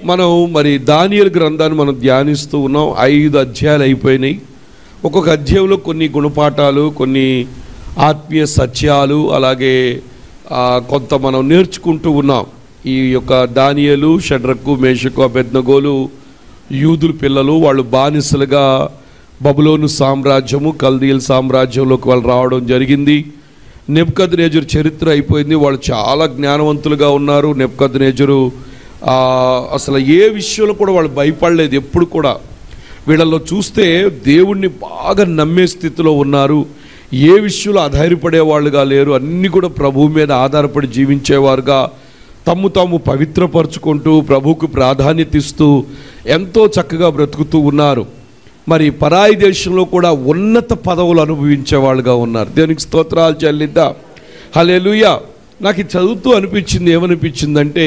మనం మరి దానియల్ గ్రంథాన్ని మనం ధ్యానిస్తూ ఉన్నాం ఐదు అధ్యాయాలు అయిపోయినాయి ఒక్కొక్క అధ్యాయంలో కొన్ని గుణపాఠాలు కొన్ని ఆత్మీయ సత్యాలు అలాగే ఆ, కొంత మనం నేర్చుకుంటూ ఉన్నాం ఈ యొక్క దానియలు షడ్రకు మేషకు అభెజ్ఞగోలు యూదుల పిల్లలు వాళ్ళు బానిసలుగా బబులోను సామ్రాజ్యము కల్దీల్ సామ్రాజ్యంలోకి వాళ్ళు రావడం జరిగింది నెప్కద్ నేజరు చరిత్ర అయిపోయింది వాళ్ళు చాలా జ్ఞానవంతులుగా ఉన్నారు నెప్కద్ నేజరు అసలు ఏ విషయంలో కూడా వాళ్ళు భయపడలేదు ఎప్పుడు కూడా వీళ్ళల్లో చూస్తే దేవుణ్ణి బాగా నమ్మే స్థితిలో ఉన్నారు ఏ విషయంలో అధైర్యపడే వాళ్ళుగా లేరు అన్నీ కూడా ప్రభువు మీద ఆధారపడి జీవించేవారుగా తమ్ము తాము పవిత్రపరుచుకుంటూ ప్రభువుకు ప్రాధాన్యత ఇస్తూ ఎంతో చక్కగా బ్రతుకుతూ ఉన్నారు మరి పరాయి దేశంలో కూడా ఉన్నత పదవులు అనుభవించే వాళ్ళుగా ఉన్నారు దేనికి స్తోత్రాలు చెల్లిద్దాం హల్లెలూయా నాకు ఇది చదువుతూ అనిపించింది ఏమనిపించిందంటే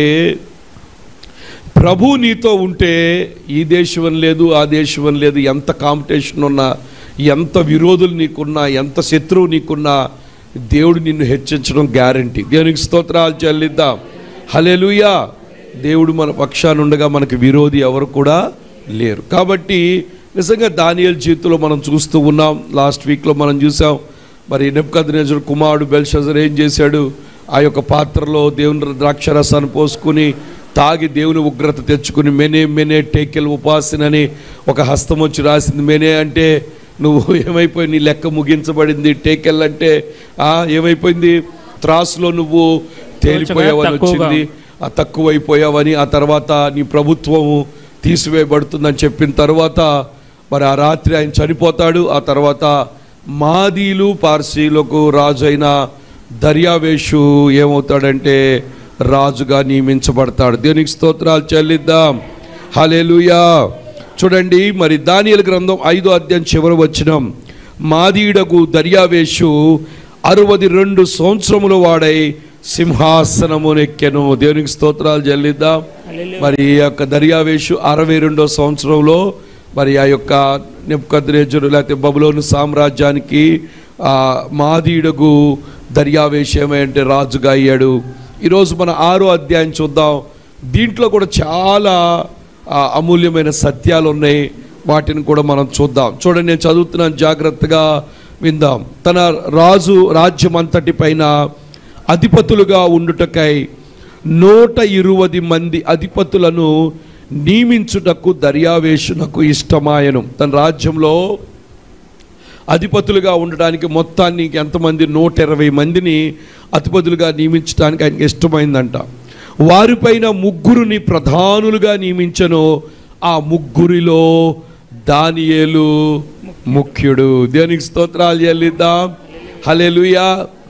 ప్రభు నీతో ఉంటే ఈ దేశం అని లేదు ఆ దేశం అని లేదు ఎంత కాంపిటీషన్ ఉన్నా ఎంత విరోధులు నీకున్నా ఎంత శత్రువు నీకున్నా దేవుడు నిన్ను హెచ్చించడం గ్యారంటీ దేవునికి స్తోత్రాలు చెల్లిద్దాం హలెలుయా దేవుడు మన పక్షాన ఉండగా మనకి విరోధి ఎవరు కూడా లేరు కాబట్టి నిజంగా దానియల్ జీవితంలో మనం చూస్తూ ఉన్నాం లాస్ట్ వీక్లో మనం చూసాం మరి నెప్కద్నేజర్ కుమారుడు బెల్షజర్ ఏం చేశాడు ఆ యొక్క పాత్రలో దేవుని ద్రాక్షరసాన్ని పోసుకుని తాగి దేవుని ఉగ్రత తెచ్చుకుని మెనే మెనే టేకెల్ ఉపాసనని ఒక హస్తం వచ్చి రాసింది మెనే అంటే నువ్వు ఏమైపోయి నీ లెక్క ముగించబడింది టేకెల్ అంటే ఆ ఏమైపోయింది త్రాసులో నువ్వు తేలిపోయావని తక్కువగా. వచ్చింది ఆ తక్కువైపోయావని ఆ తర్వాత నీ ప్రభుత్వము తీసివేయబడుతుందని చెప్పిన తర్వాత మరి ఆ రాత్రి ఆయన చనిపోతాడు ఆ తర్వాత మాదీలు పార్సీలకు రాజు అయిన దర్యావేషు ఏమవుతాడంటే రాజుగా నియమించబడతాడు దేవునికి స్తోత్రాలు చెల్లిద్దాం హల్లెలూయా చూడండి మరి దానియలు గ్రంథం ఐదో అధ్యాయం చివరి వచ్చినం మాదీడకు దర్యావేషు అరవది రెండు సంవత్సరముల వాడై సింహాసనమునెక్కెను దేవునికి స్తోత్రాలు చెల్లిద్దాం మరి ఈ యొక్క దర్యావేషు అరవై రెండో సంవత్సరంలో మరి ఆ యొక్క నెప్పుకద్రేజుడు లేకపోతే బబులోను సామ్రాజ్యానికి ఆ మాదీడగు దర్యావేషు ఏమంటే రాజుగా అయ్యాడు ఈరోజు మన ఆరో అధ్యాయం చూద్దాం దీంట్లో కూడా చాలా ఆ, అమూల్యమైన సత్యాలు ఉన్నాయి వాటిని కూడా మనం చూద్దాం చూడండి నేను చదువుతున్నాను జాగ్రత్తగా విందాం తన రాజు రాజ్యం అంతటి పైన అధిపతులుగా ఉండుటకై నూట ఇరువది మంది అధిపతులను నియమించుటకు దర్యావేషునకు ఇష్టమాయను తన రాజ్యంలో అధిపతులుగా ఉండడానికి మొత్తానికి ఎంతమంది నూట ఇరవై మందిని అధిపతులుగా నియమించడానికి ఆయనకి ఇష్టమైందంట వారిపైన ముగ్గురుని ప్రధానులుగా నియమించను ఆ ముగ్గురిలో దానియేలు ముఖ్యుడు దేనికి స్తోత్రాలు చెల్లిద్దాం హల్లెలూయా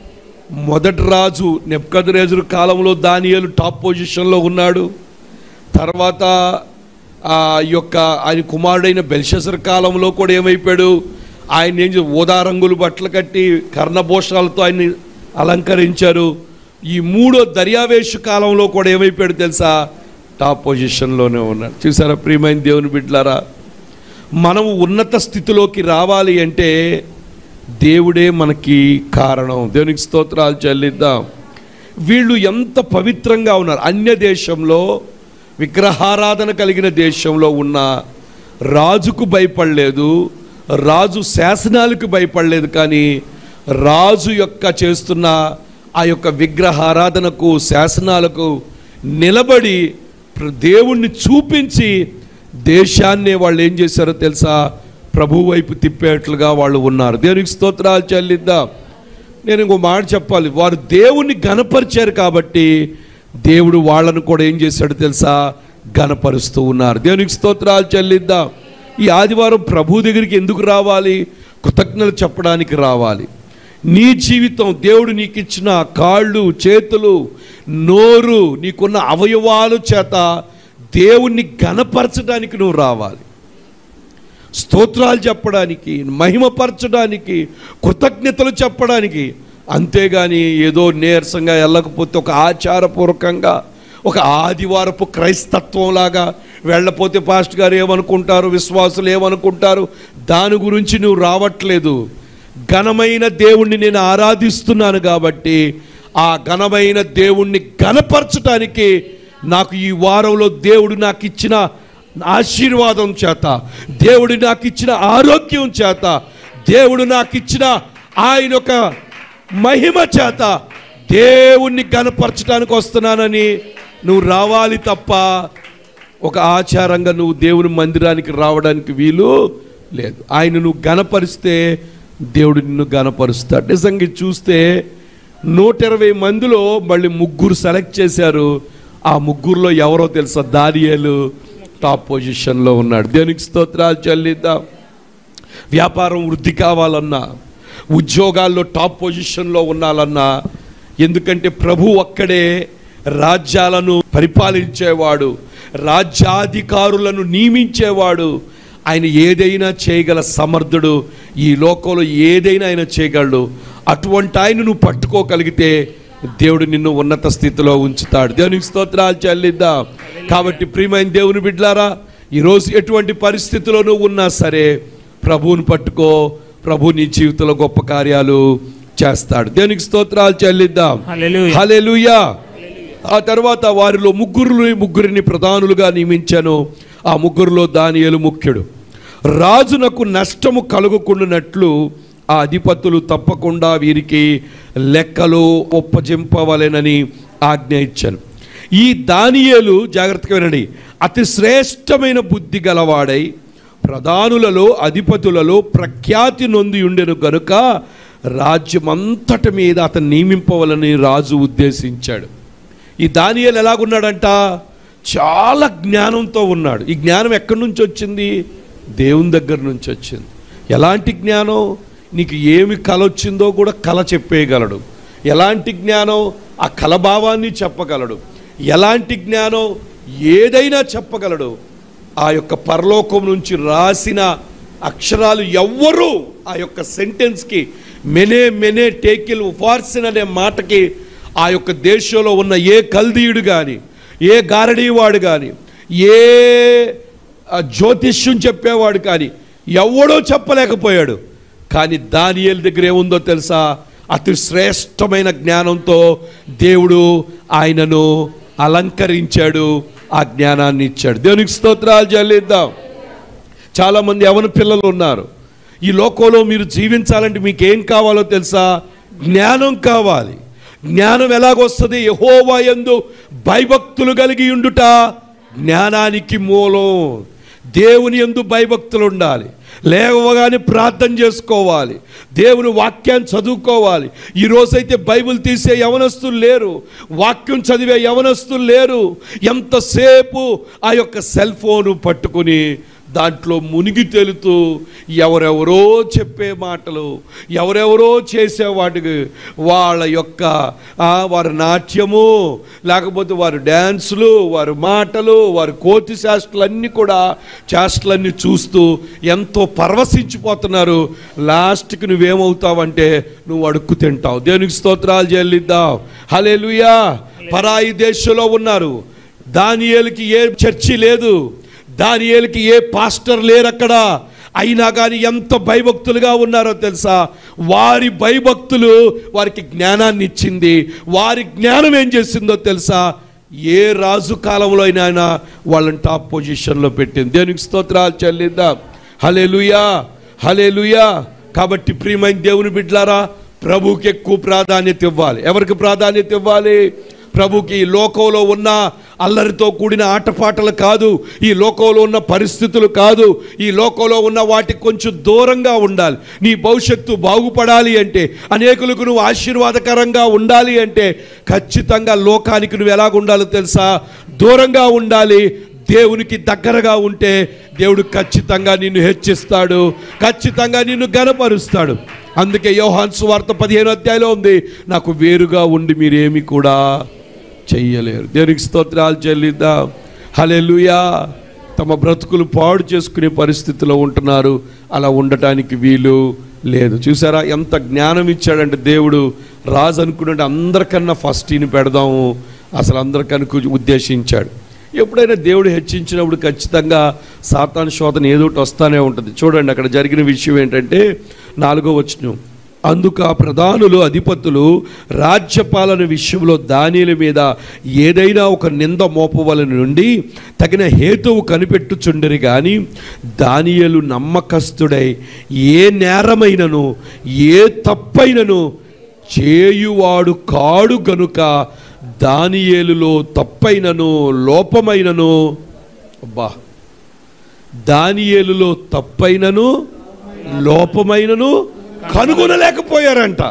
మొదటి రాజు నెప్కద్రేజరు కాలంలో దానియేలు టాప్ పొజిషన్లో ఉన్నాడు తర్వాత ఆ యొక్క ఆయన కుమారుడైన బెల్షసర్ కాలంలో కూడా ఏమైపోయాడు ఆయన ఏం చే- ఊదా రంగులు బట్టలు కట్టి కర్ణభూషాలతో ఆయన్ని అలంకరించారు ఈ మూడో దర్యావేషు కాలంలో కూడా ఏమైపోయాడు తెలుసా టాప్ పొజిషన్లోనే ఉన్నాడు చూసారా ప్రియమైన దేవుని బిడ్డలారా మనం ఉన్నత స్థితిలోకి రావాలి అంటే దేవుడే మనకి కారణం దేవునికి స్తోత్రాలు చెల్లిద్దాం వీళ్ళు ఎంత పవిత్రంగా ఉన్నారు అన్య దేశంలో విగ్రహారాధన కలిగిన దేశంలో ఉన్న రాజుకు భయపడలేదు రాజు శాసనాలకు భయపడలేదు కానీ రాజు యొక్క చేస్తున్న ఆ యొక్క విగ్రహారాధనకు శాసనాలకు నిలబడి ప్ర- దేవుణ్ణి చూపించి దేశాన్నే వాళ్ళు ఏం చేశారో తెలుసా ప్రభు వైపు తిప్పేట్లుగా వాళ్ళు ఉన్నారు దేవునికి స్తోత్రాలు చెల్లిద్దాం నేను ఇంకో మాట చెప్పాలి వారు దేవుణ్ణి గనపరిచారు కాబట్టి దేవుడు వాళ్ళను కూడా ఏం చేశాడు తెలుసా గనపరుస్తూ ఉన్నారు దేవునికి స్తోత్రాలు చెల్లిద్దాం ఈ ఆదివారం ప్రభు దగ్గరికి ఎందుకు రావాలి కృతజ్ఞతలు చెప్పడానికి రావాలి నీ జీవితం దేవుడు నీకు ఇచ్చిన కాళ్ళు చేతులు నోరు నీకున్న అవయవాలు చేత దేవుణ్ణి గనపరచడానికి నువ్వు రావాలి స్తోత్రాలు చెప్పడానికి మహిమపరచడానికి కృతజ్ఞతలు చెప్పడానికి అంతేగాని ఏదో నీరసంగా వెళ్ళకపోతే ఒక ఆచారపూర్వకంగా ఒక ఆదివారపు క్రైస్తత్వంలాగా వెళ్ళపోతే పాస్ట్ గారు ఏమనుకుంటారు విశ్వాసులు ఏమనుకుంటారు దాని గురించి నువ్వు రావట్లేదు ఘనమైన దేవుణ్ణి నేను ఆరాధిస్తున్నాను కాబట్టి ఆ ఘనమైన దేవుణ్ణి ఘనపరచటానికి నాకు ఈ వారంలో దేవుడు నాకు ఇచ్చిన ఆశీర్వాదం చేత దేవుడు నాకు ఇచ్చిన ఆరోగ్యం చేత దేవుడు నాకు ఇచ్చిన ఆయన యొక్క మహిమ చేత దేవుణ్ణి గనపరచడానికి వస్తున్నానని నువ్వు రావాలి తప్ప ఒక ఆచారంగా నువ్వు దేవుని మందిరానికి రావడానికి వీలు లేదు ఆయన నువ్వు గనపరిస్తే దేవుడు నిన్ను గనపరుస్తాడు నిజంగా ఇది చూస్తే నూట ఇరవై మందిలో మళ్ళీ ముగ్గురు సెలెక్ట్ చేశారు ఆ ముగ్గురులో ఎవరో తెలుసా దానియేలు టాప్ పొజిషన్లో ఉన్నాడు దేవునికి స్తోత్రాలు చెల్లిద్దాం వ్యాపారం వృద్ధి కావాలన్నా ఉద్యోగాల్లో టాప్ పొజిషన్లో ఉండాలన్నా ఎందుకంటే ప్రభు ఒక్కడే రాజ్యాలను పరిపాలించేవాడు రాజ్యాధికారులను నియమించేవాడు ఆయన ఏదైనా చేయగల సమర్థుడు ఈ లోకంలో ఏదైనా ఆయన చేయగలడు అటువంటి ఆయన నువ్వు పట్టుకోగలిగితే దేవుడు నిన్ను ఉన్నత స్థితిలో ఉంచుతాడు దేవునికి స్తోత్రాలు చెల్లిద్దాం కాబట్టి ప్రియమైన దేవుని బిడ్లారా ఈరోజు ఎటువంటి పరిస్థితిలో నువ్వు ఉన్నా సరే ప్రభువుని పట్టుకో ప్రభు నీ జీవితంలో గొప్ప కార్యాలు చేస్తాడు దేవునికి స్తోత్రాలు చెల్లిద్దాం హల్లెలూయా. హల్లెలూయా ఆ తర్వాత వారిలో ముగ్గురు ముగ్గురిని ప్రధానులుగా నియమించాను ఆ ముగ్గురులో దానియేలు ముఖ్యుడు రాజునకు నష్టము కలుగుకుండానట్లు ఆ అధిపతులు తప్పకుండా వీరికి లెక్కలు ఒప్పజెంపవలెనని ఆజ్ఞ ఇచ్చాను ఈ దానియేలు జాగ్రత్తగా వినండి అతి శ్రేష్టమైన బుద్ధి గలవాడై ప్రధానులలో అధిపతులలో ప్రఖ్యాతి నొంది ఉండెను గనుక రాజ్యమంతటి మీద అతను నియమింపవలని రాజు ఉద్దేశించాడు ఈ దానియేలు ఎలాగున్నాడంట చాలా జ్ఞానంతో ఉన్నాడు ఈ జ్ఞానం ఎక్కడి నుంచి వచ్చింది దేవుని దగ్గర నుంచి వచ్చింది ఎలాంటి జ్ఞానం నీకు ఏమి కల వచ్చిందో కూడా కల చెప్పేయగలడు ఎలాంటి జ్ఞానం ఆ కల భావాన్ని చెప్పగలడు ఎలాంటి జ్ఞానం ఏదైనా చెప్పగలడు ఆ యొక్క పరలోకం నుంచి రాసిన అక్షరాలు ఎవ్వరూ ఆ యొక్క సెంటెన్స్కి మెనే మెనే టేకిల్ ఫార్సిన్ అనే మాటకి ఆ యొక్క దేశంలో ఉన్న ఏ కల్దీయుడు కానీ ఏ గారడీవాడు కానీ ఏ ఆ, జ్యోతిష్యం చెప్పేవాడు కానీ ఎవడో చెప్పలేకపోయాడు కానీ దానియేలు దగ్గర ఏముందో తెలుసా అతి శ్రేష్టమైన జ్ఞానంతో దేవుడు ఆయనను అలంకరించాడు ఆ జ్ఞానాన్ని ఇచ్చాడు దేవునికి స్తోత్రాలు చెల్లిద్దాం చాలామంది యవన పిల్లలు ఉన్నారు ఈ లోకంలో మీరు జీవించాలంటే మీకు ఏం కావాలో తెలుసా జ్ఞానం కావాలి జ్ఞానం ఎలాగొస్తుంది యహోవా యందు భయభక్తులు కలిగి ఉండుట జ్ఞానానికి మూలం దేవుని యందు భయభక్తులు ఉండాలి లేవగానే ప్రార్థన చేసుకోవాలి దేవుని వాక్యాన్ని చదువుకోవాలి ఈ రోజైతే బైబిల్ తీసే యవనస్తులు లేరు వాక్యం చదివే యవనస్తులు లేరు ఎంతసేపు ఆ యొక్క సెల్ ఫోను పట్టుకుని దాంట్లో మునిగి తేలుతూ ఎవరెవరో చెప్పే మాటలు ఎవరెవరో చేసే వాటికి వాళ్ళ యొక్క ఆ, వారి నాట్యము లేకపోతే వారి డ్యాన్సులు వారి మాటలు వారి కోతి శాస్త్రాలన్నీ కూడా చేష్టలన్నీ చూస్తూ ఎంతో పరవశించిపోతున్నారు లాస్ట్కి నువ్వేమవుతావంటే నువ్వు అడుక్కు తింటావు దేవునికి స్తోత్రాలు చెల్లిద్దాం హలే పరాయి దేశంలో ఉన్నారు దానియేలుకి ఏ చర్చి లేదు దానియేలుకి ఏ పాస్టర్ లేరు అక్కడ అయినా కానీ ఎంత భయభక్తులుగా ఉన్నారో తెలుసా వారి భయభక్తులు వారికి జ్ఞానాన్ని ఇచ్చింది వారి జ్ఞానం ఏం చేసిందో తెలుసా ఏ రాజు కాలంలో అయినా ఆయన వాళ్ళని టాప్ పొజిషన్లో పెట్టింది దేనికి స్తోత్రాలు చెల్లిద్దాం హలే హలే కాబట్టి ప్రియమైన దేవుని బిడ్లారా ప్రభుకి ఎక్కువ ప్రాధాన్యత ఇవ్వాలి ఎవరికి ప్రాధాన్యత ఇవ్వాలి ప్రభుకి ఈ లోకంలో ఉన్న అల్లరితో కూడిన ఆటపాటలు కాదు ఈ లోకంలో ఉన్న పరిస్థితులు కాదు ఈ లోకంలో ఉన్న వాటికి కొంచెం దూరంగా ఉండాలి నీ భవిష్యత్తు బాగుపడాలి అంటే అనేకులకు నువ్వు ఆశీర్వాదకరంగా ఉండాలి అంటే ఖచ్చితంగా లోకానికి నువ్వు ఎలాగ ఉండాలో తెలుసా దూరంగా ఉండాలి దేవునికి దగ్గరగా ఉంటే దేవుడు ఖచ్చితంగా నిన్ను హెచ్చిస్తాడు ఖచ్చితంగా నిన్ను గనపరుస్తాడు అందుకే యోహాన్ సువార్త పదిహేను అధ్యాయంలో ఉంది నాకు వేరుగా ఉండి మీరేమి కూడా చెయ్యలేరు దేవునికి స్తోత్రాలు చెల్లిద్దాం హలెలుయా తమ బ్రతుకులు పాడు చేసుకునే పరిస్థితిలో ఉంటున్నారు అలా ఉండటానికి వీలు లేదు చూసారా ఎంత జ్ఞానం ఇచ్చాడంటే దేవుడు రాజు అనుకున్నట్టు అందరికన్నా ఫస్ట్ ఈయన పెడదాము అసలు అందరికనుకు ఉద్దేశించాడు ఎప్పుడైనా దేవుడు హెచ్చించినప్పుడు ఖచ్చితంగా సాతాను శోధన ఏదో ఒకటి వస్తానే ఉంటుంది చూడండి అక్కడ జరిగిన విషయం ఏంటంటే నాలుగో వచనం అందుకు ఆ ప్రధానులు అధిపతులు రాజ్యపాలన విషయంలో దానిల మీద ఏదైనా ఒక నింద మోపవలని నుండి తగిన హేతువు కనిపెట్టుచుండరు కానీ దానియలు నమ్మకస్తుడై ఏ నేరమైనను ఏ తప్పైనను చేయువాడు కాడు గనుక దానియేలులో తప్పైనను లోపమైనను అబ్బా దానియేలులో తప్పైనను లోపమైనను కనుగొనలేకపోయారంట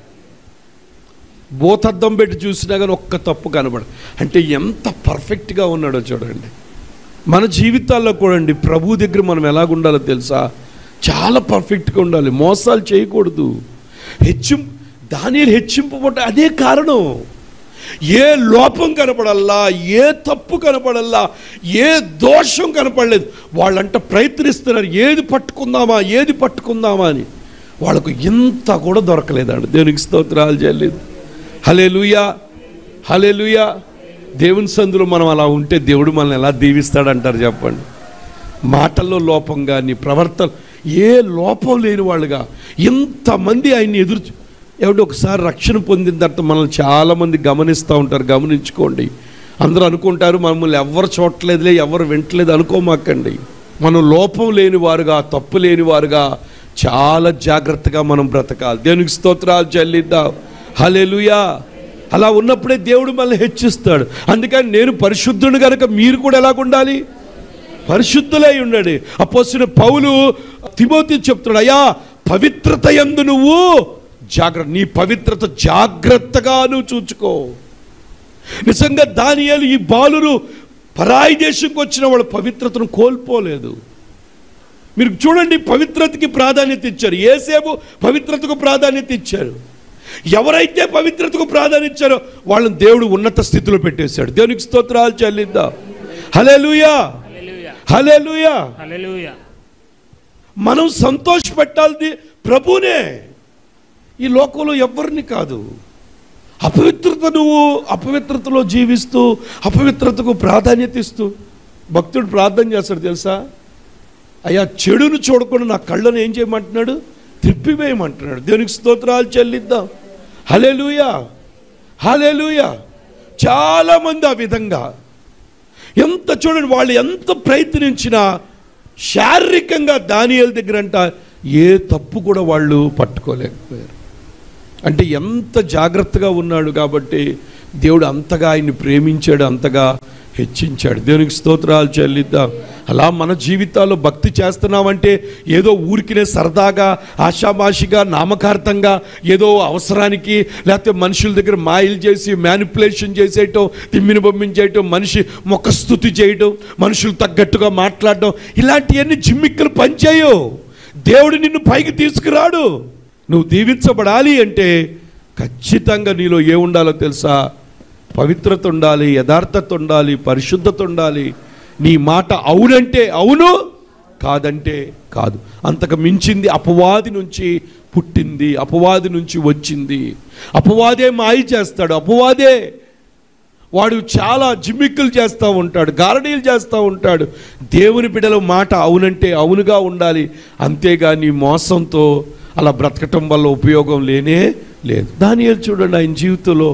భూతద్దం పెట్టి చూసినా కానీ ఒక్క తప్పు కనబడ అంటే ఎంత పర్ఫెక్ట్గా ఉన్నాడో చూడండి మన జీవితాల్లో కూడా అండి ప్రభు దగ్గర మనం ఎలాగుండాలో తెలుసా చాలా పర్ఫెక్ట్గా ఉండాలి మోసాలు చేయకూడదు హెచ్చింపు దాని హెచ్చింపబడ్డ అదే కారణం ఏ లోపం కనపడల్లా ఏ తప్పు కనపడల్లా ఏ దోషం కనపడలేదు వాళ్ళంట ప్రయత్నిస్తున్నారు ఏది పట్టుకుందామా ఏది పట్టుకుందామా అని వాళ్ళకు ఇంత కూడా దొరకలేదండి దేవునికి స్తోత్రాలు చేయలేదు హలే లూయా హలే లూయా దేవుని సందులో మనం అలా ఉంటే దేవుడు మనల్ని ఎలా దీవిస్తాడంటారు చెప్పండి మాటల్లో లోపం కానీ ప్రవర్తన ఏ లోపం లేని వాళ్ళుగా ఇంతమంది ఆయన్ని ఎదురు ఎవడు ఒకసారి రక్షణ పొందిన తర్వాత మనల్ని చాలామంది గమనిస్తూ ఉంటారు గమనించుకోండి అందరూ అనుకుంటారు మమ్మల్ని ఎవరు చూడట్లేదులే ఎవరు వింటలేదు అనుకోమాకండి మనం లోపం లేని వారుగా తప్పు లేని వారుగా చాలా జాగ్రత్తగా మనం బ్రతకాలి దేవునికి స్తోత్రాలు చెల్లిద్దాం హలెలుయా అలా ఉన్నప్పుడే దేవుడు మనల్ని హెచ్చిస్తాడు అందుకని నేను పరిశుద్ధుడు కనుక మీరు కూడా ఎలాగుండాలి పరిశుద్ధులై ఉండండి అపోసిన పౌలు తిమోతి చెప్తున్నాడు అయ్యా పవిత్రత ఎందు నువ్వు జాగ్రత్త నీ పవిత్రత జాగ్రత్తగా నువ్వు చూచుకో నిజంగా దానియాలు ఈ బాలురు పరాయి దేశంకి వచ్చిన వాళ్ళు పవిత్రతను కోల్పోలేదు మీరు చూడండి పవిత్రతకి ప్రాధాన్యత ఇచ్చారు ఏసేపు పవిత్రతకు ప్రాధాన్యత ఇచ్చారు ఎవరైతే పవిత్రతకు ప్రాధాన్యత ఇచ్చారో వాళ్ళని దేవుడు ఉన్నత స్థితిలో పెట్టేశాడు దేవునికి స్తోత్రాలు చెల్లిద్దాం హలేలుయా హల్లెలూయా హలేలుయా హల్లెలూయా మనం సంతోషపెట్టాల్ది ప్రభునే ఈ లోకంలో ఎవరిని కాదు అపవిత్రత నువ్వు అపవిత్రతలో జీవిస్తూ అపవిత్రతకు ప్రాధాన్యత ఇస్తూ భక్తుడు ప్రార్థన చేస్తాడు తెలుసా అయ్యా చెడును చూడకుండా నా కళ్ళను ఏం చేయమంటున్నాడు త్రిప్పివేయమంటున్నాడు దేవునికి స్తోత్రాలు చెల్లిద్దాం హలేలుయా హలేలుయా చాలామంది ఆ విధంగా ఎంత చూడండి వాళ్ళు ఎంత ప్రయత్నించినా శారీరకంగా దానియల దగ్గర అంట ఏ తప్పు కూడా వాళ్ళు పట్టుకోలేకపోయారు అంటే ఎంత జాగ్రత్తగా ఉన్నాడు కాబట్టి దేవుడు అంతగా ఆయన్ని ప్రేమించాడు అంతగా హెచ్చించాడు దేవునికి స్తోత్రాలు చెల్లిద్దాం అలా మన జీవితాల్లో భక్తి చేస్తున్నామంటే ఏదో ఊరికినే సరదాగా ఆషామాషిగా నామకార్థంగా ఏదో అవసరానికి లేకపోతే మనుషుల దగ్గర మాయలు చేసి మ్యానిపులేషన్ చేసేయటం తిమ్మిని బొమ్మించేయటం మనిషి మొక్కస్థుతి చేయటం మనుషులు తగ్గట్టుగా మాట్లాడటం ఇలాంటివన్నీ జిమ్మిక్కలు పనిచేయవు దేవుడు నిన్ను పైకి తీసుకురాడు నువ్వు దీవించబడాలి అంటే ఖచ్చితంగా నీలో ఏ ఉండాలో తెలుసా పవిత్రత ఉండాలి యథార్థత ఉండాలి పరిశుద్ధత ఉండాలి నీ మాట అవునంటే అవును కాదంటే కాదు అంతకు మించింది అపవాది నుంచి పుట్టింది అపవాది నుంచి వచ్చింది అపవాదే మాయ చేస్తాడు అపవాదే వాడు చాలా జిమ్మిక్కులు చేస్తూ ఉంటాడు గారడీలు చేస్తూ ఉంటాడు దేవుని బిడ్డల మాట అవునంటే అవునుగా ఉండాలి అంతేగాని మోసంతో అలా బ్రతకటం వల్ల ఉపయోగం లేనే లేదు దాని చూడండి ఆయన జీవితంలో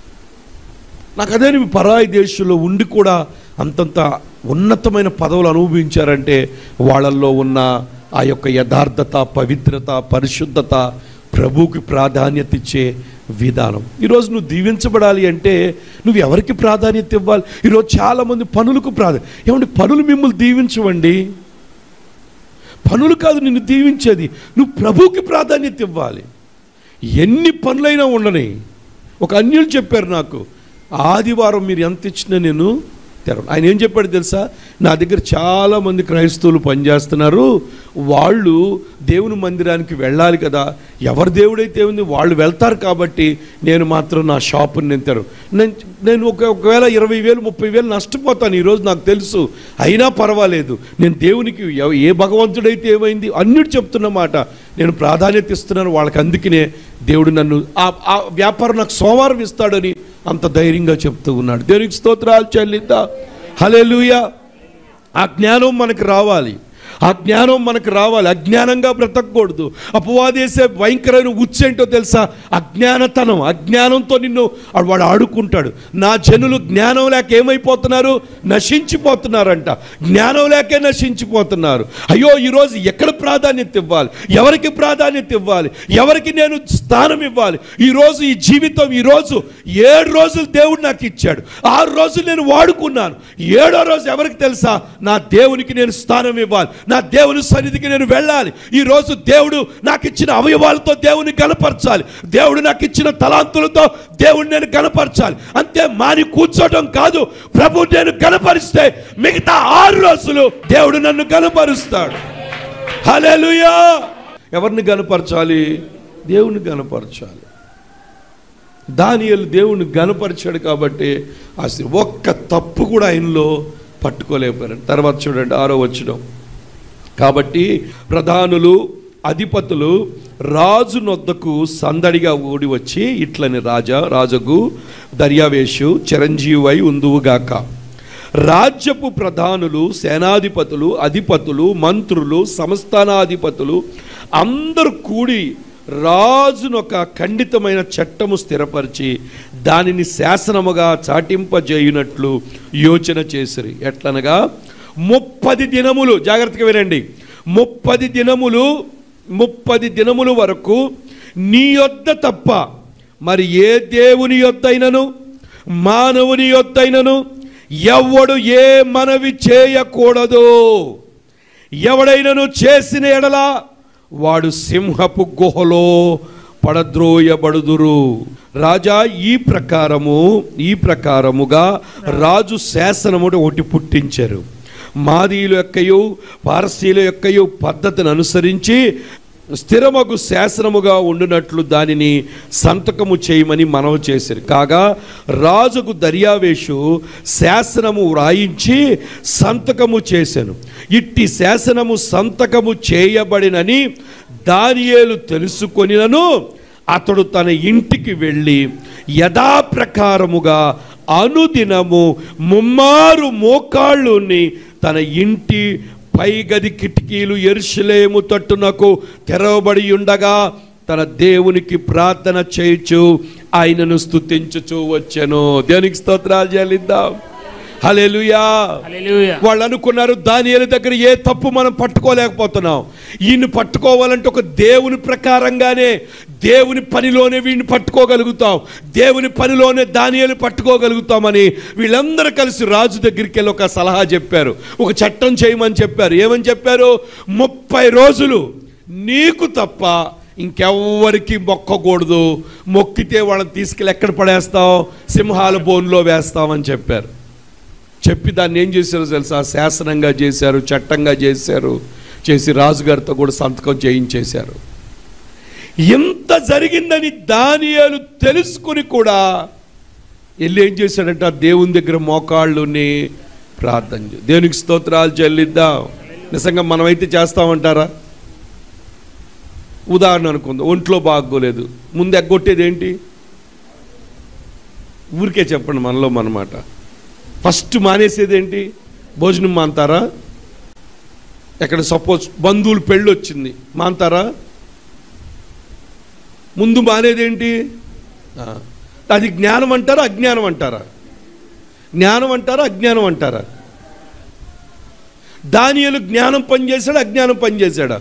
నాకు అదే పరాయి దేశంలో ఉండి కూడా అంతంత ఉన్నతమైన పదవులు అనుభవించారంటే వాళ్ళల్లో ఉన్న ఆ యొక్క యథార్థత పవిత్రత పరిశుద్ధత ప్రభువుకి ప్రాధాన్యత ఇచ్చే విధానం ఈరోజు నువ్వు దీవించబడాలి అంటే నువ్వు ఎవరికి ప్రాధాన్యత ఇవ్వాలి ఈరోజు చాలామంది పనులకు ప్రాధాన్యత ఏమంటే పనులు మిమ్మల్ని దీవించవండి పనులు కాదు నిన్ను దీవించేది నువ్వు ప్రభువుకి ప్రాధాన్యత ఇవ్వాలి ఎన్ని పనులైనా ఉండని ఒక అన్యులు చెప్పారు నాకు ఆదివారం మీరు ఎంత ఇచ్చినా నేను తెరవను ఆయన ఏం చెప్పాడు తెలుసా నా దగ్గర చాలామంది క్రైస్తవులు పనిచేస్తున్నారు వాళ్ళు దేవుని మందిరానికి వెళ్ళాలి కదా ఎవరి దేవుడైతే ఉంది వాళ్ళు వెళ్తారు కాబట్టి నేను మాత్రం నా షాపుని నేను తెరవు నేను నేను ఒక ఒకవేళ ఇరవై వేలు ముప్పై వేలు నష్టపోతాను ఈరోజు నాకు తెలుసు అయినా పర్వాలేదు నేను దేవునికి ఎవ- ఏ భగవంతుడైతే ఏమైంది అన్నిటి చెప్తున్న మాట నేను ప్రాధాన్యత ఇస్తున్నాను వాళ్ళకి అందుకనే దేవుడు నన్ను ఆ ఆ వ్యాపారం నాకు సోమవారం ఇస్తాడని అంత ధైర్యంగా చెప్తూ ఉన్నాడు దేవునికి స్తోత్రాలు చెల్లిద్దా హలే ఆ జ్ఞానం మనకు రావాలి ఆ జ్ఞానం మనకు రావాలి అజ్ఞానంగా బ్రతకూడదు అపవాదేసే భయంకరమైన ఉచ్చేంటో తెలుసా అజ్ఞానతనం అజ్ఞానంతో నిన్ను ఆ- వాడు ఆడుకుంటాడు నా జనులు జ్ఞానం లేక ఏమైపోతున్నారు నశించిపోతున్నారంట జ్ఞానం లేకే నశించిపోతున్నారు అయ్యో ఈరోజు ఎక్కడ ప్రాధాన్యత ఇవ్వాలి ఎవరికి ప్రాధాన్యత ఇవ్వాలి ఎవరికి నేను స్థానం ఇవ్వాలి ఈరోజు ఈ జీవితం ఈరోజు ఏడు రోజులు దేవుడు నాకు ఇచ్చాడు ఆరు రోజులు నేను వాడుకున్నాను ఏడో రోజు ఎవరికి తెలుసా నా దేవునికి నేను స్థానం ఇవ్వాలి నా దేవుని సన్నిధికి నేను వెళ్ళాలి ఈ రోజు దేవుడు నాకు ఇచ్చిన అవయవాలతో దేవుని గనపరచాలి దేవుడు నాకు ఇచ్చిన తలాంతులతో దేవుడిని నేను గనపరచాలి అంతే మాని కూర్చోవడం కాదు ప్రభు నేను గనపరిస్తే మిగతా ఆరు రోజులు దేవుడు నన్ను గనపరుస్తాడు హల్లెలూయా ఎవరిని గనపరచాలి దేవుని గనపరచాలి దానియలు దేవుని గనపరిచాడు కాబట్టి అసలు ఒక్క తప్పు కూడా ఆయనలో పట్టుకోలేకపోయారు తర్వాత చూడండి ఆరో వచ్చడం కాబట్టి ప్రధానులు అధిపతులు రాజు నొద్దకు సందడిగా ఓడి వచ్చి ఇట్లని రాజా రాజగు దర్యావేషు చిరంజీవై ఉందువుగాక రాజ్యపు ప్రధానులు సేనాధిపతులు అధిపతులు మంత్రులు సంస్థానాధిపతులు అందరూ కూడి రాజును ఒక ఖండితమైన చట్టము స్థిరపరిచి దానిని శాసనముగా చాటింపజేయునట్లు యోచన చేసిరి ఎట్లనగా ముప్పది దినములు జాగ్రత్తగా వినండి ముప్పది దినములు ముప్పది దినముల వరకు నీ యొద్ద తప్ప మరి ఏ దేవుని యొద్దైనను మానవుని యొద్దైనను ఎవ్వడు ఏ మనవి చేయకూడదు ఎవడైనను చేసిన ఎడల వాడు సింహపు గుహలో పడద్రోయబడుదురు రాజా ఈ ప్రకారము ఈ ప్రకారముగా రాజు శాసనముడు ఒకటి పుట్టించారు మాదీయుల యొక్కయు పారసీల యొక్కయు పద్ధతిని అనుసరించి స్థిరమగు శాసనముగా ఉండునట్లు దానిని సంతకము చేయమని మనవి చేశారు కాగా రాజుకు దర్యావేషు శాసనము వ్రాయించి సంతకము చేశాను ఇట్టి శాసనము సంతకము చేయబడినని దానియేలు తెలుసుకొనినను అతడు తన ఇంటికి వెళ్ళి యథాప్రకారముగా అనుదినము ముమ్మారు మోకాళ్ళుని తన ఇంటి పై గది కిటికీలు ఎరుషలేము తట్టునకు తెరవబడి ఉండగా తన దేవునికి ప్రార్థన చేయుచు ఆయనను స్తుతించుచు వచ్చెను దేవునికి స్తోత్రాలు చెల్లిద్దాం హల్లెలూయా హల్లెలూయా వాళ్ళు అనుకున్నారు దానియేలు దగ్గర ఏ తప్పు మనం పట్టుకోలేకపోతున్నాం ఈయన్ని పట్టుకోవాలంటే ఒక దేవుని ప్రకారంగానే దేవుని పనిలోనే వీడిని పట్టుకోగలుగుతాం దేవుని పనిలోనే దానియేలు పట్టుకోగలుగుతామని వీళ్ళందరూ కలిసి రాజు దగ్గరికి వెళ్ళి ఒక సలహా చెప్పారు ఒక చట్టం చేయమని చెప్పారు ఏమని చెప్పారు ముప్పై రోజులు నీకు తప్ప ఇంకెవ్వరికి మొక్కకూడదు మొక్కితే వాళ్ళని తీసుకెళ్ళి ఎక్కడ పడేస్తాం సింహాల బోన్లో వేస్తామని చెప్పారు చెప్పి దాన్ని ఏం చేశారో తెలుసా శాసనంగా చేశారు చట్టంగా చేశారు చేసి రాజుగారితో కూడా సంతకం చేయించేశారు ఇంత జరిగిందని దానియాలు తెలుసుకుని కూడా వెళ్ళి ఏం చేశాడంట ఆ దేవుని దగ్గర మోకాళ్ళుని ప్రార్థన చే- దేవునికి స్తోత్రాలు చెల్లిద్దాం నిజంగా మనమైతే చేస్తామంటారా ఉదాహరణ అనుకుందాం ఒంట్లో బాగోలేదు ముందు ఎగ్గొట్టేది ఏంటి ఊరికే చెప్పండి మనలో మనమాట ఫస్ట్ మానేసేది ఏంటి భోజనం మాంతారా ఎక్కడ సపోజ్ బంధువులు పెళ్ళి వచ్చింది మాంతారా ముందు మానేదేంటి ఆ, అది జ్ఞానం అంటారా అజ్ఞానం అంటారా జ్ఞానం అంటారా అజ్ఞానం అంటారా దానియలు జ్ఞానం పనిచేశాడా అజ్ఞానం పనిచేశాడా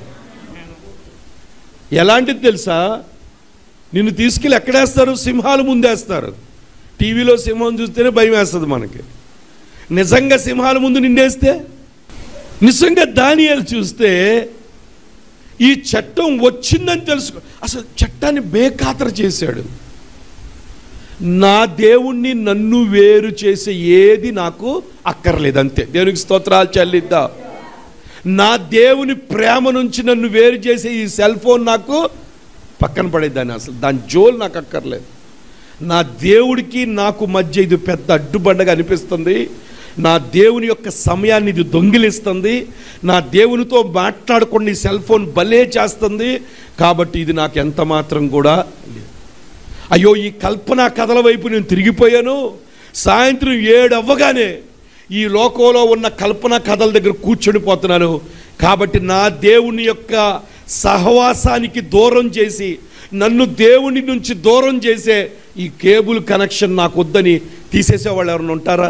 ఎలాంటిది తెలుసా నిన్ను తీసుకెళ్ళి ఎక్కడేస్తారు సింహాలు ముందేస్తారు టీవీలో సింహం చూస్తేనే భయం వేస్తుంది మనకి నిజంగా సింహాల ముందు నిండేస్తే నిజంగా దానియాలు చూస్తే ఈ చట్టం వచ్చిందని తెలుసుకో అసలు చట్టాన్ని బేఖాతర చేశాడు నా దేవుణ్ణి నన్ను వేరు చేసే ఏది నాకు అక్కర్లేదు అంతే దేవునికి స్తోత్రాలు చెల్లిద్దా నా దేవుని ప్రేమ నుంచి నన్ను వేరు చేసే ఈ సెల్ ఫోన్ నాకు పక్కన పడేదాన్ని అసలు దాని జోలు నాకు అక్కర్లేదు నా దేవుడికి నాకు మధ్య ఇది పెద్ద అడ్డుబండగా అనిపిస్తుంది నా దేవుని యొక్క సమయాన్ని ఇది దొంగిలిస్తుంది నా దేవునితో మాట్లాడకుండా ఈ సెల్ ఫోన్ భలే చేస్తుంది కాబట్టి ఇది నాకు ఎంత మాత్రం కూడా లేదు. అయ్యో ఈ కల్పన కథల వైపు నేను తిరిగిపోయాను సాయంత్రం ఏడు అవ్వగానే ఈ లోకంలో ఉన్న కల్పన కథల దగ్గర కూర్చొనిపోతున్నాను కాబట్టి నా దేవుని యొక్క సహవాసానికి దూరం చేసి నన్ను దేవుని నుంచి దూరం చేసే ఈ కేబుల్ కనెక్షన్ నాకు వద్దని తీసేసే వాళ్ళు ఎవరైనా ఉంటారా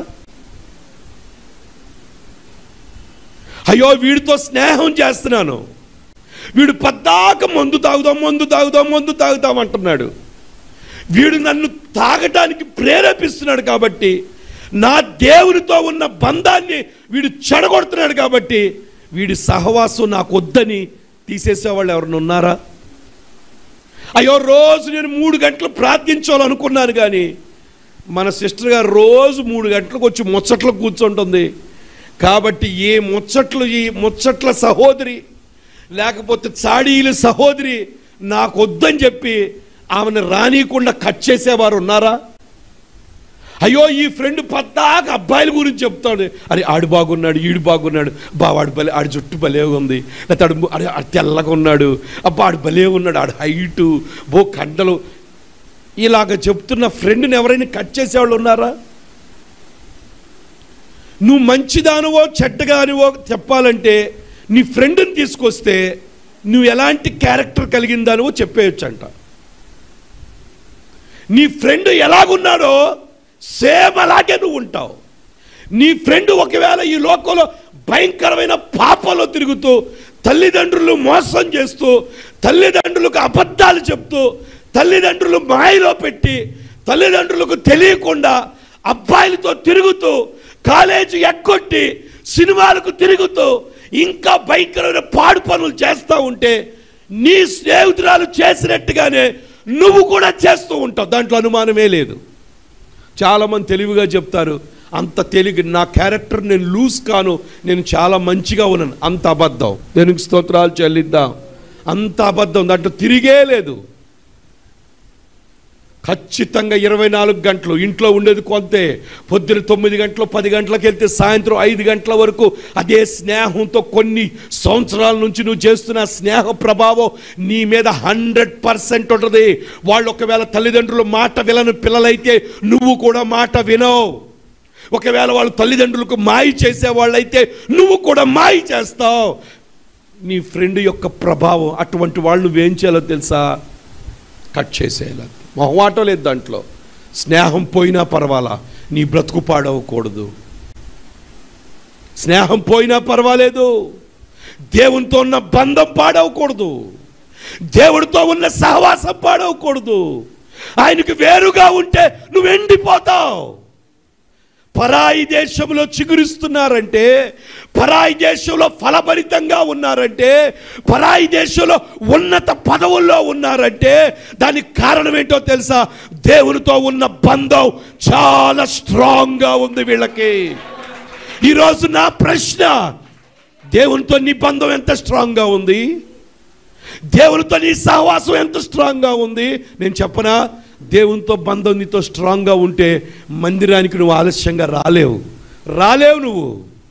అయ్యో వీడితో స్నేహం చేస్తున్నాను వీడు పద్దాక మందు తాగుదాం మందు తాగుదాం మందు తాగుదాం అంటున్నాడు వీడు నన్ను తాగటానికి ప్రేరేపిస్తున్నాడు కాబట్టి నా దేవునితో ఉన్న బంధాన్ని వీడు చెడగొడుతున్నాడు కాబట్టి వీడి సహవాసం నాకు వద్దని తీసేసేవాళ్ళు ఎవరైనా ఉన్నారా అయ్యో రోజు నేను మూడు గంటలు ప్రార్థించాలనుకున్నాను కానీ మన సిస్టర్ గారు రోజు మూడు గంటలకు వచ్చి ముచ్చట్లు కూర్చుంటుంది కాబట్టి ఏ ముచ్చట్లు ఈ ముచ్చట్ల సహోదరి లేకపోతే చాడీల సహోదరి నాకు వద్దని చెప్పి ఆమెను రానియకుండా కట్ చేసేవారు ఉన్నారా అయ్యో ఈ ఫ్రెండ్ పద్దాక అబ్బాయిల గురించి చెప్తాడు అరే ఆడు బాగున్నాడు ఈడు బాగున్నాడు బా వాడు భలే ఆడి జుట్టు భలే ఉంది లేకపోతే ఆడు అరే ఆడు తెల్లగా ఉన్నాడు అబ్బా ఆడు భలే ఉన్నాడు ఆడు హైటు బో కండలు ఇలాగ చెప్తున్న ఫ్రెండ్ని ఎవరైనా కట్ చేసేవాళ్ళు ఉన్నారా నువ్వు మంచిదానివో చెడ్డగానివో చెప్పాలంటే నీ ఫ్రెండ్ని తీసుకొస్తే నువ్వు ఎలాంటి క్యారెక్టర్ కలిగిందానివో చెప్పేయచ్చు అంట నీ ఫ్రెండ్ ఎలాగున్నాడో సేమ్ అలాగే నువ్వు ఉంటావు నీ ఫ్రెండ్ ఒకవేళ ఈ లోకంలో భయంకరమైన పాపంలో తిరుగుతూ తల్లిదండ్రులు మోసం చేస్తూ తల్లిదండ్రులకు అబద్ధాలు చెప్తూ తల్లిదండ్రులు మాయలో పెట్టి తల్లిదండ్రులకు తెలియకుండా అబ్బాయిలతో తిరుగుతూ కాలేజీ ఎక్కొట్టి సినిమాలకు తిరుగుతూ ఇంకా భయంకరమైన పాడు పనులు చేస్తూ ఉంటే నీ స్నేహితురాలు చేసినట్టుగానే నువ్వు కూడా చేస్తూ ఉంటావు దాంట్లో అనుమానమే లేదు చాలామంది తెలివిగా చెప్తారు అంత తెలివి నా క్యారెక్టర్ నేను లూజ్ కాను నేను చాలా మంచిగా ఉన్నాను అంత అబద్ధం దేనికి స్తోత్రాలు చెల్లిద్దాం అంత అబద్ధం దాంట్లో తిరిగే లేదు ఖచ్చితంగా ఇరవై నాలుగు గంటలు ఇంట్లో ఉండేది కొంతే పొద్దున తొమ్మిది గంటలు పది గంటలకు వెళ్తే సాయంత్రం ఐదు గంటల వరకు అదే స్నేహంతో కొన్ని సంవత్సరాల నుంచి నువ్వు చేస్తున్న స్నేహ ప్రభావం నీ మీద హండ్రెడ్ పర్సెంట్ ఉంటుంది వాళ్ళు ఒకవేళ తల్లిదండ్రులు మాట వినని పిల్లలైతే నువ్వు కూడా మాట వినవు ఒకవేళ వాళ్ళు తల్లిదండ్రులకు మాయ చేసే వాళ్ళైతే నువ్వు కూడా మాయ చేస్తావు నీ ఫ్రెండ్ యొక్క ప్రభావం అటువంటి వాళ్ళు నువ్వేం చేయాలో తెలుసా కట్ చేసేయాలి మొహమాటం లేదు దాంట్లో స్నేహం పోయినా పర్వాలా నీ బ్రతుకు పాడవకూడదు స్నేహం పోయినా పర్వాలేదు దేవునితో ఉన్న బంధం పాడవకూడదు దేవుడితో ఉన్న సహవాసం పాడవకూడదు ఆయనకు వేరుగా ఉంటే నువ్వు ఎండిపోతావు పరాయి దేశంలో చిగురిస్తున్నారంటే పరాయి దేశంలో ఫలభరితంగా ఉన్నారంటే పరాయి దేశంలో ఉన్నత పదవుల్లో ఉన్నారంటే దానికి కారణం ఏంటో తెలుసా దేవునితో ఉన్న బంధం చాలా స్ట్రాంగ్గా ఉంది వీళ్ళకి ఈరోజు నా ప్రశ్న దేవునితో నీ బంధం ఎంత స్ట్రాంగ్గా ఉంది దేవునితో నీ సహవాసం ఎంత స్ట్రాంగ్గా ఉంది నేను చెప్పనా దేవునితో బంధం నీతో స్ట్రాంగ్గా ఉంటే మందిరానికి నువ్వు ఆలస్యంగా రాలేవు రాలేవు నువ్వు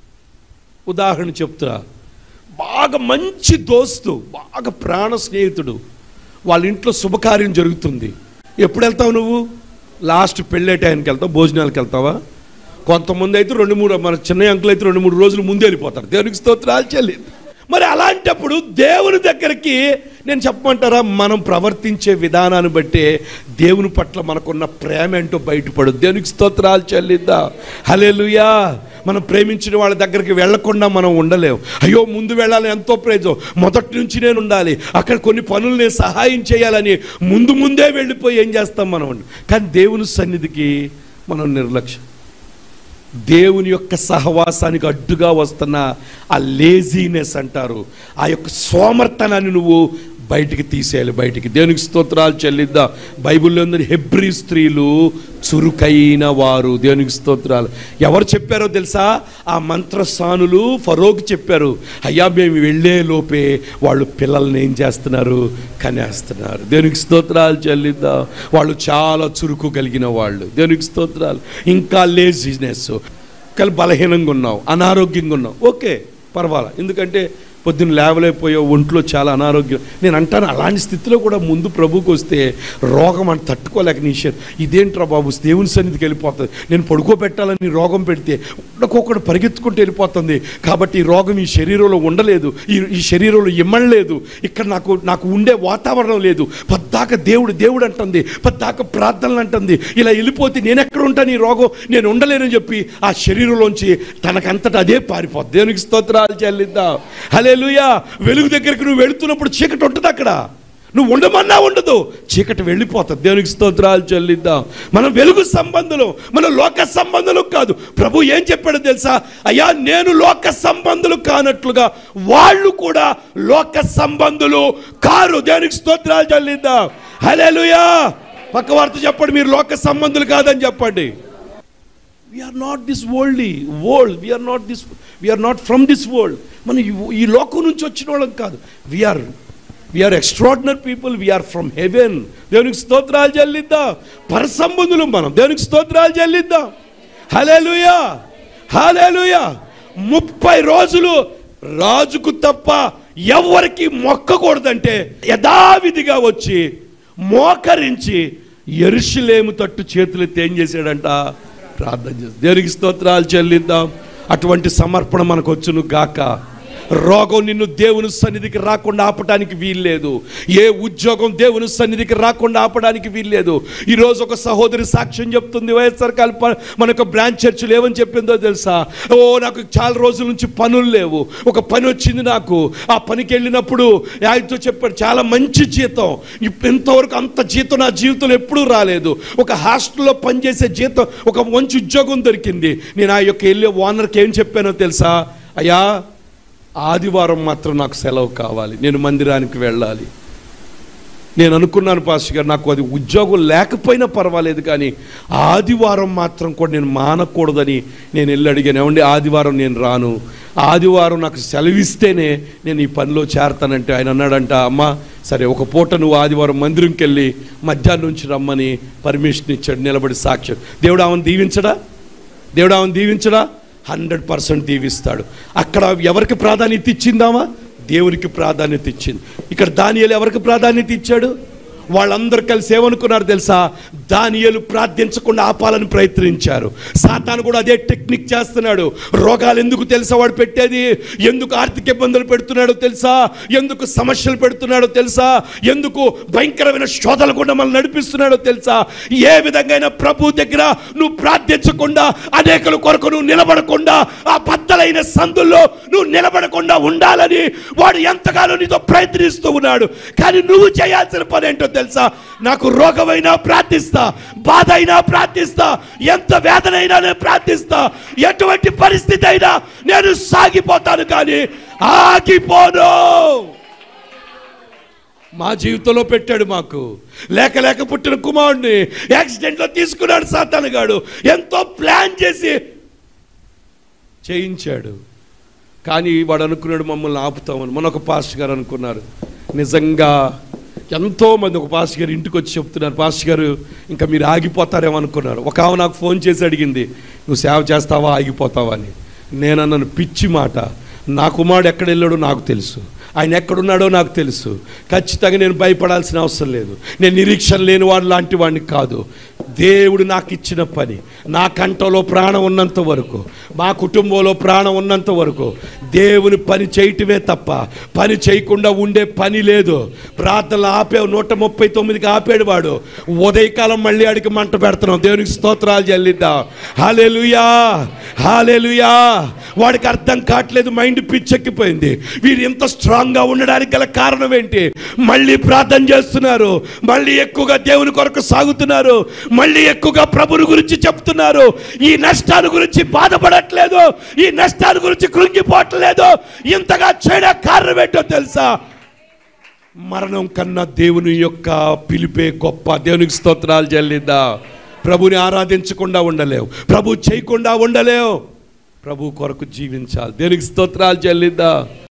ఉదాహరణ చెప్తా బాగా మంచి దోస్తు బాగా ప్రాణ స్నేహితుడు వాళ్ళ ఇంట్లో శుభకార్యం జరుగుతుంది ఎప్పుడు వెళ్తావు నువ్వు లాస్ట్ పెళ్ళే టైంకి వెళ్తావు భోజనాలకు వెళ్తావా కొంతమంది అయితే రెండు మూడు మన చిన్న అంకులు అయితే రెండు మూడు రోజులు ముందే వెళ్ళిపోతారు దేవునికి స్తోత్రాలు చెల్లి మరి అలాంటప్పుడు దేవుని దగ్గరికి నేను చెప్పమంటారా మనం ప్రవర్తించే విధానాన్ని బట్టి దేవుని పట్ల మనకున్న ప్రేమ ఏంటో బయటపడు దేవునికి స్తోత్రాలు చెల్లిద్దా హలేలుయా మనం ప్రేమించిన వాళ్ళ దగ్గరికి వెళ్లకుండా మనం ఉండలేం అయ్యో ముందు వెళ్ళాలి ఎంతో ప్రేజం మొదటి నుంచి నేను ఉండాలి అక్కడ కొన్ని పనులు నేను సహాయం చేయాలని ముందు ముందే వెళ్ళిపోయి ఏం చేస్తాం మనం కానీ దేవుని సన్నిధికి మనం నిర్లక్ష్యం దేవుని యొక్క సహవాసానికి అడ్డుగా వస్తున్న ఆ లేజీనెస్ అంటారు ఆ యొక్క సోమర్తనాన్ని నువ్వు బయటికి తీసేయాలి బయటికి దేవునికి స్తోత్రాలు చెల్లిద్దా బైబిల్లో ఉంది హెబ్రి స్త్రీలు చురుకైన వారు దేవునికి స్తోత్రాలు ఎవరు చెప్పారో తెలుసా ఆ మంత్రసానులు ఫరోకి చెప్పారు అయ్యా మేము వెళ్ళే లోపే వాళ్ళు పిల్లల్ని ఏం చేస్తున్నారు కనేస్తున్నారు దేవునికి స్తోత్రాలు చెల్లిద్దా వాళ్ళు చాలా చురుకు కలిగిన వాళ్ళు దేవునికి స్తోత్రాలు ఇంకా లేజినెస్ కలి బలహీనంగా ఉన్నావు అనారోగ్యంగా ఉన్నావు ఓకే పర్వాలా ఎందుకంటే పొద్దున్న లేవలేకపోయా ఒంట్లో చాలా అనారోగ్యం నేను అంటాను అలాంటి స్థితిలో కూడా ముందు ప్రభుకి వస్తే రోగం అని తట్టుకోలేక నీ శరీరం ఇదేంట్రా బాబు దేవుని సన్నిధికి వెళ్ళిపోతుంది నేను పడుకోబెట్టాలని రోగం పెడితే ఒక్కొక్కడు పరిగెత్తుకుంటూ వెళ్ళిపోతుంది కాబట్టి ఈ రోగం ఈ శరీరంలో ఉండలేదు ఈ ఈ శరీరంలో ఇమ్మడలేదు ఇక్కడ నాకు నాకు ఉండే వాతావరణం లేదు పద్దాక దేవుడు దేవుడు అంటుంది పద్దాక ప్రార్థనలు అంటుంది ఇలా వెళ్ళిపోతే నేను ఎక్కడ ఉంటాను ఈ రోగం నేను ఉండలేనని చెప్పి ఆ శరీరంలోంచి తనకంతటా అదే పారిపోద్ది దేవునికి స్తోత్రాలు చెల్లిద్దాం హల్లెలూయా వెలుగు దగ్గరికి నువ్వు వెళుతున్నప్పుడు చీకటి ఉంటుంది అక్కడ నువ్వు ఉండమన్నా ఉండదు చీకటి వెళ్ళిపోతుంది దేవునికి స్తోత్రాలు చెల్లిద్దాం మనం వెలుగు సంబంధులు మన లోక సంబంధులు కాదు ప్రభు ఏం చెప్పాడో తెలుసా అయ్యా నేను లోక సంబంధులు కానట్లుగా వాళ్ళు కూడా లోక సంబంధులు కారు దేవునికి స్తోత్రాలు చెల్లిద్దాం హల్లెలూయా పక్క వార్త చెప్పండి మీరు లోక సంబంధులు కాదని చెప్పండి we are not this worldly world we are not this we are not from this world మనం ఈ- ఈ లోకం నుంచి వచ్చిన వాళ్ళం కాదు we are we are extraordinary people we are from heaven దేవునికి స్తోత్రాలు చెల్లిద్దాం పరసంబంధులు మనం దేవునికి స్తోత్రాలు చెల్లిద్దాం హలేలుయా హలేలుయా ముప్పై రోజులు రాజుకు తప్ప ఎవరికి మొక్కకూడదంటే యథావిధిగా వచ్చి మోకరించి ఎరుషులేము తట్టు చేతులెత్తి ఏం చేశాడంట ప్రార్థన చేస్తాం దేవునికి స్తోత్రాలు చెల్లిద్దాం అటువంటి సమర్పణ మనకు వచ్చును గాక రోగం నిన్ను దేవుని సన్నిధికి రాకుండా ఆపడానికి వీల్లేదు ఏ ఉద్యోగం దేవుని సన్నిధికి రాకుండా ఆపడానికి వీల్లేదు ఈరోజు ఒక సహోదరి సాక్ష్యం చెప్తుంది వైఎస్ఆర్ కల్ప మనకు బ్రాంచ్ చర్చిలు ఏమని చెప్పిందో తెలుసా ఓ నాకు చాలా రోజుల నుంచి పనులు లేవు ఒక పని వచ్చింది నాకు ఆ పనికి వెళ్ళినప్పుడు ఆయనతో చెప్పాడు చాలా మంచి జీతం ఇప్- ఇంతవరకు అంత జీతం నా జీవితంలో ఎప్పుడూ రాలేదు ఒక హాస్టల్లో పనిచేసే జీతం ఒక మంచి ఉద్యోగం దొరికింది నేను ఆ యొక్క వెళ్ళే ఓనర్కి ఏం చెప్పానో తెలుసా అయ్యా ఆదివారం మాత్రం నాకు సెలవు కావాలి నేను మందిరానికి వెళ్ళాలి నేను అనుకున్నాను పాస్టర్ గారు నాకు అది ఉద్యోగం లేకపోయినా పర్వాలేదు కానీ ఆదివారం మాత్రం కూడా నేను మానకూడదని నేను వెళ్ళి అడిగాను ఏమండి ఆదివారం నేను రాను ఆదివారం నాకు సెలవిస్తేనే నేను ఈ పనిలో చేరతానంటే ఆయన అన్నాడంట అమ్మ సరే ఒక పూట నువ్వు ఆదివారం మందిరంకి వెళ్ళి మధ్యాహ్నం నుంచి రమ్మని పర్మిషన్ ఇచ్చాడు నిలబడి సాక్ష్యం దేవుడు ఆమెను దీవించడా దేవుడు ఆమెను దీవించడా హండ్రెడ్ పర్సెంట్ దీవిస్తాడు అక్కడ ఎవరికి ప్రాధాన్యత ఇచ్చిందామా దేవునికి ప్రాధాన్యత ఇచ్చింది ఇక్కడ దానియేలు ఎవరికి ప్రాధాన్యత ఇచ్చాడు వాళ్ళందరూ కలిసి ఏమనుకున్నారు తెలుసా దానియేలు ప్రార్థించకుండా ఆపాలని ప్రయత్నించారు సాతాను కూడా అదే టెక్నిక్ చేస్తున్నాడు రోగాలు ఎందుకు తెలుసా వాడు పెట్టేది ఎందుకు ఆర్థిక ఇబ్బందులు పెడుతున్నాడో తెలుసా ఎందుకు సమస్యలు పెడుతున్నాడో తెలుసా ఎందుకు భయంకరమైన శోధలు కూడా మనల్ని నడిపిస్తున్నాడో తెలుసా ఏ విధంగా ప్రభు దగ్గర నువ్వు ప్రార్థించకుండా అనేకల కొరకు నువ్వు నిలబడకుండా ఆ బద్దలైన సందుల్లో నువ్వు నిలబడకుండా ఉండాలని వాడు ఎంతగానో నీతో ప్రయత్నిస్తూ ఉన్నాడు కానీ నువ్వు చేయాల్సిన పని ఏంటో తెలుసా నాకు రోగమైనా ప్రార్థిస్తా బాధ అయినా ప్రార్థిస్తా ఎంత వేదనైనా నేను ప్రార్థిస్తా ఎటువంటి పరిస్థితి అయినా నేను సాగిపోతాను కానీ ఆగిపోను మా జీవితంలో పెట్టాడు మాకు లేక లేక పుట్టిన కుమారుడిని యాక్సిడెంట్లో తీసుకున్నాడు సాతానుగాడు ఎంతో ప్లాన్ చేసి చేయించాడు కానీ వాడు అనుకున్నాడు మమ్మల్ని ఆపుతామని మన ఒక పాస్టర్ గారు అనుకున్నారు నిజంగా ఎంతో మంది ఒక పాస్టర్ గారు ఇంటికి వచ్చి చెప్తున్నారు పాస్టర్ గారు ఇంకా మీరు ఆగిపోతారేమో అనుకున్నారు ఒక ఆమె నాకు ఫోన్ చేసి అడిగింది నువ్వు సేవ చేస్తావా ఆగిపోతావా అని నేను అన్నాను పిచ్చి మాట నా కుమారుడు ఎక్కడ వెళ్ళాడో నాకు తెలుసు ఆయన ఎక్కడున్నాడో నాకు తెలుసు ఖచ్చితంగా నేను భయపడాల్సిన అవసరం లేదు నేను నిరీక్షణ లేని వాడు లాంటి వాడిని కాదు దేవుడు నాకు ఇచ్చిన పని నా కంటలో ప్రాణం ఉన్నంత వరకు మా కుటుంబంలో ప్రాణం ఉన్నంత వరకు దేవుని పని చేయటమే తప్ప పని చేయకుండా ఉండే పని లేదు ప్రార్థనలు ఆపే నూట ముప్పై తొమ్మిదికి ఆపాడు వాడు ఉదయకాలం మళ్ళీ అడిగి మంట పెడుతున్నాం దేవునికి స్తోత్రాలు చెల్లిద్దాం హాలేలుయా హాలేలుయా వాడికి అర్థం కావట్లేదు మైండ్ పిచ్చెక్కిపోయింది వీరు ఎంత స్ట్రాంగ్గా ఉండడానికి గల కారణం ఏంటి మళ్ళీ ప్రార్థన చేస్తున్నారు మళ్ళీ ఎక్కువగా దేవుని కొరకు సాగుతున్నారు మళ్ళీ ఎక్కువగా ప్రభుని గురించి చెప్తున్నారు ఈ నష్టాల గురించి బాధపడట్లేదు ఈ నష్టాల గురించి కృంగిపోవట్లేదు ఇంతగా చేయడానికి కారణం ఏంటో తెలుసా మరణం కన్నా దేవుని యొక్క పిలిపే గొప్ప దేవునికి స్తోత్రాలు చెల్లిద్దా ప్రభుని ఆరాధించకుండా ఉండలేవు ప్రభు చేయకుండా ఉండలేవు ప్రభు కొరకు జీవించాలి దేవునికి స్తోత్రాలు చెల్లిద్దా